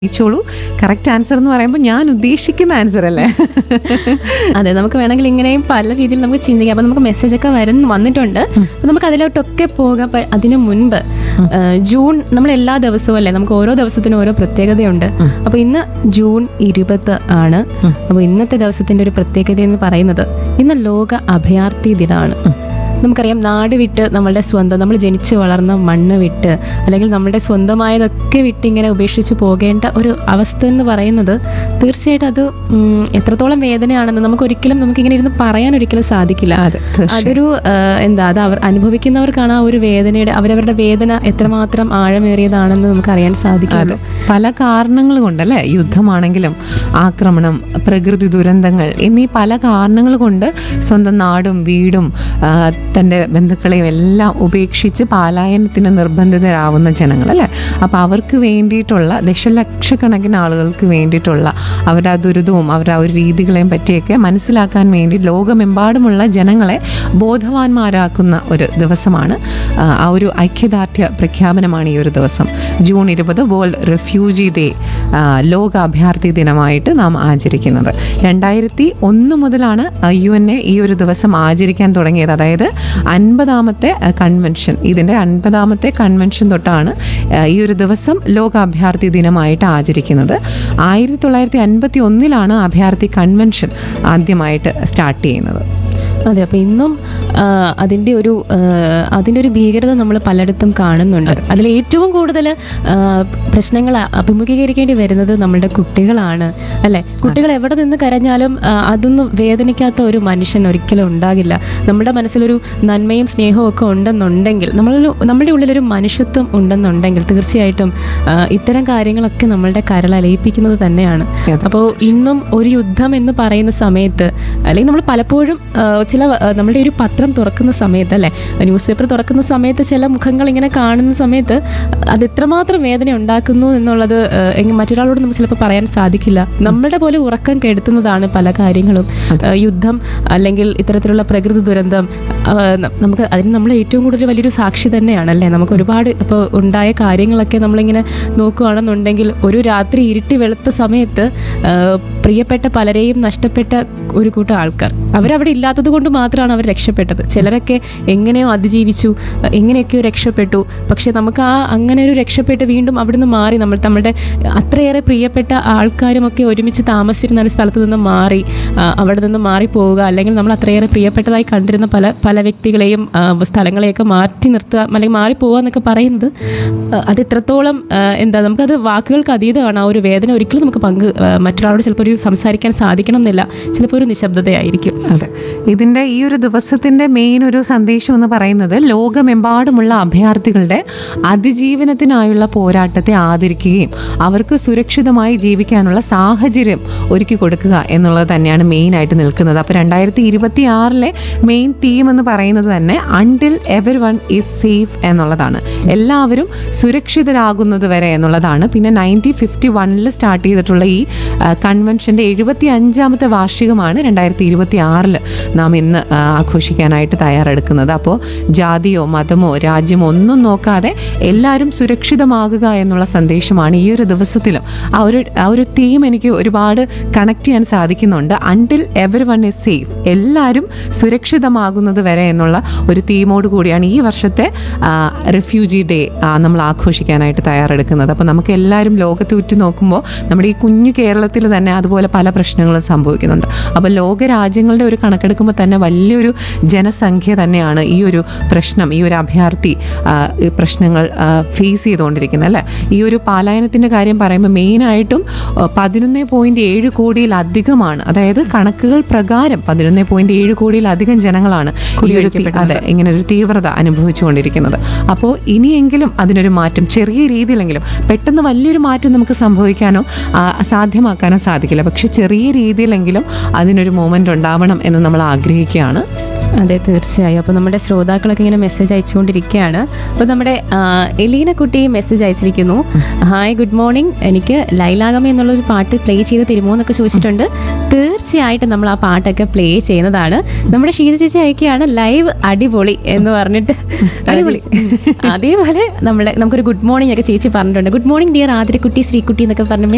ചോളൂ correct answer എന്ന് പറയുമ്പോൾ ഞാൻ ഉദ്ദേശിക്കുന്ന ആൻസർ അല്ലേ അതെ നമുക്ക് വേണമെങ്കിൽ ഇങ്ങനെയും പല രീതിയിൽ നമുക്ക് ചിന്തിക്കാം അപ്പൊ നമുക്ക് മെസ്സേജ് ഒക്കെ വരുന്ന വന്നിട്ടുണ്ട് അപ്പൊ നമുക്ക് അതിലോട്ടൊക്കെ പോകാം പ- അതിനു മുൻപ് ആ, ജൂൺ നമ്മൾ എല്ലാ ദിവസവും അല്ലേ നമുക്ക് ഓരോ ദിവസത്തിനും ഓരോ പ്രത്യേകതയുണ്ട് അപ്പൊ ഇന്ന് ജൂൺ ഇരുപത് ആണ് അപ്പൊ ഇന്നത്തെ ദിവസത്തിന്റെ ഒരു പ്രത്യേകത എന്ന് പറയുന്നത് ഇന്ന് ലോക അഭയാർത്ഥി ദിനമാണ് നമുക്കറിയാം നാട് വിട്ട് നമ്മളുടെ സ്വന്തം നമ്മൾ ജനിച്ചു വളർന്ന മണ്ണ് വിട്ട് അല്ലെങ്കിൽ നമ്മുടെ സ്വന്തമായതൊക്കെ വിട്ട് ഇങ്ങനെ ഉപേക്ഷിച്ച് പോകേണ്ട ഒരു അവസ്ഥ എന്ന് പറയുന്നത് തീർച്ചയായിട്ടും അത് ഉം, എത്രത്തോളം വേദനയാണെന്ന് നമുക്ക് ഒരിക്കലും നമുക്ക് ഇങ്ങനെ ഇരുന്ന് പറയാൻ ഒരിക്കലും സാധിക്കില്ല അതെ, തീർച്ചയായും. അതൊരു ആ, എന്താ അത് അവർ അനുഭവിക്കുന്നവർക്കാണ് ആ ഒരു വേദനയുടെ അവരവരുടെ വേദന എത്രമാത്രം ആഴമേറിയതാണെന്ന് നമുക്ക് അറിയാൻ സാധിക്കുള്ളൂ പല കാരണങ്ങൾ കൊണ്ടല്ലേ യുദ്ധമാണെങ്കിലും ആക്രമണം പ്രകൃതി ദുരന്തങ്ങൾ എന്നീ പല കാരണങ്ങൾ കൊണ്ട് സ്വന്തം നാടും വീടും ആ, തൻ്റെ ബന്ധുക്കളെയും എല്ലാം ഉപേക്ഷിച്ച് പാലായനത്തിന് നിർബന്ധിതരാവുന്ന ജനങ്ങൾ അല്ലേ അപ്പോൾ അവർക്ക് വേണ്ടിയിട്ടുള്ള ദശലക്ഷക്കണക്കിന് ആളുകൾക്ക് വേണ്ടിയിട്ടുള്ള അവരുടെ ആ ദുരിതവും അവരുടെ ആ ഒരു രീതികളെയും പറ്റിയൊക്കെ മനസ്സിലാക്കാൻ വേണ്ടി ലോകമെമ്പാടുമുള്ള ജനങ്ങളെ ബോധവാന്മാരാക്കുന്ന ഒരു ദിവസമാണ് ആ, ആ ഒരു ഐക്യദാർഢ്യ പ്രഖ്യാപനമാണ് ഈ ഒരു ദിവസം ജൂൺ ഇരുപത് വേൾഡ് റെഫ്യൂജി ഡേ ആ, ലോക അഭയാർത്ഥി ദിനമായിട്ട് നാം ആചരിക്കുന്നത് രണ്ടായിരത്തി ഒന്ന് മുതലാണ് യു എൻ എ ഈ ഒരു ദിവസം ആചരിക്കാൻ തുടങ്ങിയത് അതായത് അൻപതാമത്തെ ആ, കൺവെൻഷൻ ഇതിൻ്റെ അൻപതാമത്തെ കൺവെൻഷൻ തൊട്ടാണ് ആ, ഈ ഒരു ദിവസം ലോക അഭയാർത്ഥി ദിനമായിട്ട് ആചരിക്കുന്നത് ആയിരത്തി തൊള്ളായിരത്തി അൻപത്തി ഒന്നിലാണ് അഭയാർത്ഥി കൺവെൻഷൻ ആദ്യമായിട്ട് സ്റ്റാർട്ട് ചെയ്യുന്നത് അതെ അപ്പൊ ഇന്നും ആ, അതിന്റെ ഒരു ആ, അതിന്റെ ഒരു ഭീകരത നമ്മൾ പലയിടത്തും കാണുന്നുണ്ട് അതിൽ ഏറ്റവും കൂടുതൽ പ്രശ്നങ്ങൾ അഭിമുഖീകരിക്കേണ്ടി വരുന്നത് നമ്മളുടെ കുട്ടികളാണ് അല്ലെ കുട്ടികൾ എവിടെ നിന്ന് കരഞ്ഞാലും ആ, അതൊന്നും വേദനിക്കാത്ത ഒരു മനുഷ്യൻ ഒരിക്കലും ഉണ്ടാകില്ല നമ്മുടെ മനസ്സിലൊരു നന്മയും സ്നേഹവും ഒക്കെ ഉണ്ടെന്നുണ്ടെങ്കിൽ നമ്മൾ നമ്മുടെ ഉള്ളിലൊരു മനുഷ്യത്വം ഉണ്ടെന്നുണ്ടെങ്കിൽ തീർച്ചയായിട്ടും ആ, ഇത്തരം കാര്യങ്ങളൊക്കെ നമ്മളുടെ കരളലയിപ്പിക്കുന്നത് തന്നെയാണ് അതെ. അപ്പോൾ ഇന്നും ഒരു യുദ്ധം എന്ന് പറയുന്ന സമയത്ത് അല്ലെങ്കിൽ നമ്മൾ പലപ്പോഴും ആ, ചില ആ, നമ്മളുടെ ഒരു പത്രം തുറക്കുന്ന സമയത്ത് അല്ലെ ന്യൂസ് പേപ്പർ തുറക്കുന്ന സമയത്ത് ചില മുഖങ്ങൾ ഇങ്ങനെ കാണുന്ന സമയത്ത് അത് എത്രമാത്രം വേദന ഉണ്ടാക്കുന്നു എന്നുള്ളത് ആ, എങ്ങ- മറ്റൊരാളോട് നമുക്ക് ചിലപ്പോൾ പറയാൻ സാധിക്കില്ല നമ്മുടെ പോലെ ഉറക്കം കെടുത്തുന്നതാണ് പല കാര്യങ്ങളും ആ, യുദ്ധം അല്ലെങ്കിൽ ഇത്തരത്തിലുള്ള പ്രകൃതി ദുരന്തം ആ, ന- നമുക്ക് അതിന് നമ്മൾ ഏറ്റവും കൂടുതൽ വലിയൊരു സാക്ഷി തന്നെയാണ് അല്ലേ നമുക്ക് ഒരുപാട് ഇപ്പോൾ ഉണ്ടായ കാര്യങ്ങളൊക്കെ നമ്മളിങ്ങനെ നോക്കുകയാണെന്നുണ്ടെങ്കിൽ ഒരു രാത്രി ഇരുട്ടി വെളുത്ത സമയത്ത് ആ, പ്രിയപ്പെട്ട പലരെയും നഷ്ടപ്പെട്ട ഒരു കൂട്ടം ആൾക്കാർ അവരവിടെ ഇല്ലാത്തത് കൊണ്ട് മാത്രമാണ് അവർ രക്ഷപ്പെട്ടത് ചിലരൊക്കെ എങ്ങനെയോ അതിജീവിച്ചു ആ, എങ്ങനെയൊക്കെയോ രക്ഷപ്പെട്ടു പക്ഷെ നമുക്ക് ആ അങ്ങനെ ഒരു രക്ഷപ്പെട്ട് വീണ്ടും അവിടുന്ന് മാറി നമ്മൾ നമ്മുടെ അത്രയേറെ പ്രിയപ്പെട്ട ആൾക്കാരും ഒക്കെ ഒരുമിച്ച് താമസിച്ചിരുന്ന ഒരു സ്ഥലത്ത് നിന്ന് മാറി ആ, അവിടെ നിന്ന് മാറി പോവുക അല്ലെങ്കിൽ നമ്മൾ അത്രയേറെ പ്രിയപ്പെട്ടതായി കണ്ടിരുന്ന പല പല വ്യക്തികളെയും ആ, സ്ഥലങ്ങളെയൊക്കെ മാറ്റി നിർത്തുക അല്ലെങ്കിൽ മാറി പോവുക എന്നൊക്കെ പറയുന്നത് ആ, അത് എത്രത്തോളം ആ, എന്താ നമുക്കത് വാക്കുകൾക്ക് അതീതമാണ് ആ ഒരു വേദന ഒരിക്കലും നമുക്ക് പങ്ക് ആ, മറ്റൊരാളോട് ചിലപ്പോൾ ഒരു സംസാരിക്കാൻ സാധിക്കണം എന്നില്ല ചിലപ്പോൾ ഒരു നിശബ്ദതയായിരിക്കും അതെ ഇതിന്റെ ഈ ഒരു ദിവസത്തിന്റെ മെയിൻ ഒരു സന്ദേശം എന്ന് പറയുന്നത് ലോകമെമ്പാടുമുള്ള അഭയാർത്ഥികളുടെ അതിജീവനത്തിനായുള്ള പോരാട്ടത്തെ ആദരിക്കുകയും അവർക്ക് സുരക്ഷിതമായി ജീവിക്കാനുള്ള സാഹചര്യം ഒരുക്കി കൊടുക്കുക എന്നുള്ളത് തന്നെയാണ് മെയിൻ ആയിട്ട് നിൽക്കുന്നത് അപ്പോൾ രണ്ടായിരത്തി ഇരുപത്തി ആറിലെ മെയിൻ തീം എന്ന് പറയുന്നത് തന്നെ until everyone is safe എന്നുള്ളതാണ് എല്ലാവരും സുരക്ഷിതരാകുന്നത് വരെ എന്നുള്ളതാണ് പിന്നെ നയൻറ്റീൻ ഫിഫ്റ്റി വണ്ണിൽ സ്റ്റാർട്ട് ചെയ്തിട്ടുള്ള ഈ കൺവെൻഷൻ്റെ എഴുപത്തി അഞ്ചാമത്തെ വാർഷികമാണ് രണ്ടായിരത്തി ഇരുപത്തി ആറിൽ നാം ഇന്ന് ആ, ആഘോഷിക്കാനായിട്ട് തയ്യാറെടുക്കുന്നത് അപ്പോൾ ജാതിയോ മതമോ രാജ്യമോ ഒന്നും നോക്കാതെ എല്ലാവരും സുരക്ഷിതമാകുക എന്നുള്ള സന്ദേശമാണ് ഈ ഒരു ദിവസത്തിലും ആ ഒരു ആ ഒരു തീം എനിക്ക് ഒരുപാട് കണക്ട് ചെയ്യാൻ സാധിക്കുന്നുണ്ട് until everyone is safe എല്ലാവരും സുരക്ഷിതമാകുന്നത് വരെ എന്നുള്ള ഒരു തീമോട് കൂടിയാണ് ഈ വർഷത്തെ റെഫ്യൂജി ഡേ നമ്മൾ ആഘോഷിക്കാനായിട്ട് തയ്യാറെടുക്കുന്നത് അപ്പോൾ നമുക്ക് എല്ലാവരും ലോകത്തെ ഉറ്റു നോക്കുമ്പോൾ നമ്മുടെ ഈ കുഞ്ഞു കേരളത്തിൽ തന്നെ അതുപോലെ പല പ്രശ്നങ്ങളും സംഭവിക്കുന്നുണ്ട് അപ്പോൾ ലോക രാജ്യങ്ങളുടെ ഒരു കണക്കെടുക്കുമ്പോൾ തന്നെ വലിയൊരു ജനസംഖ്യ തന്നെയാണ് ഈ ഒരു പ്രശ്നം ഈ ഒരു അഭയാർത്ഥി ആ, ഈ പ്രശ്നങ്ങൾ ഫേസ് ചെയ്തുകൊണ്ടിരിക്കുന്നത് അല്ലേ ഈ ഒരു പാലായനത്തിൻ്റെ കാര്യം പറയുമ്പോൾ മെയിനായിട്ടും പതിനൊന്ന് പോയിന്റ് ഏഴ് കോടിയിലധികമാണ് അതായത് കണക്കുകൾ പ്രകാരം പതിനൊന്ന് പോയിന്റ് ഏഴ് കോടിയിലധികം ജനങ്ങളാണ് ഈ ഒരു തീ- അതെ ഇങ്ങനെ ഒരു തീവ്രത അനുഭവിച്ചുകൊണ്ടിരിക്കുന്നത് അപ്പോൾ ഇനിയെങ്കിലും അതിനൊരു മാറ്റം ചെറിയ രീതിയിലെങ്കിലും പെട്ടെന്ന് വലിയൊരു മാറ്റം നമുക്ക് സംഭവിക്കാനോ ആ, സാധ്യമാക്കാനോ സാധിക്കില്ല പക്ഷെ ചെറിയ രീതിയിലെങ്കിലും അതിനൊരു മൂമെന്റ് ഉണ്ടാവണം എന്ന് നമ്മൾ ആഗ്രഹിക്കുകയാണ് അതെ തീർച്ചയായും അപ്പോൾ നമ്മുടെ ശ്രോതാക്കളൊക്കെ ഇങ്ങനെ മെസ്സേജ് അയച്ചുകൊണ്ടിരിക്കുകയാണ് അപ്പോൾ നമ്മുടെ ആ, എലീന കുട്ടി മെസ്സേജ് അയച്ചിരിക്കുന്നു ഹായ് ഗുഡ് മോർണിംഗ് എനിക്ക് ലൈലാഗമ എന്നുള്ള ഒരു പാട്ട് പ്ലേ ചെയ്ത് തരുമോ എന്നൊക്കെ ചോദിച്ചിട്ടുണ്ട് തീർച്ചയായിട്ടും നമ്മൾ ആ പാട്ടൊക്കെ പ്ലേ ചെയ്യുന്നതാണ് നമ്മുടെ ഷീത ചേച്ചി അയക്കുകയാണ് ലൈവ് അടിപൊളി എന്ന് പറഞ്ഞിട്ട് അടിപൊളി. അതേപോലെ നമ്മുടെ നമുക്കൊരു ഗുഡ് മോർണിംഗ് ഒക്കെ ചേച്ചി പറഞ്ഞിട്ടുണ്ട് ഗുഡ് മോർണിംഗ് ഡിയർ ആതിരക്കുട്ടി ശ്രീകുട്ടി എന്നൊക്കെ പറഞ്ഞ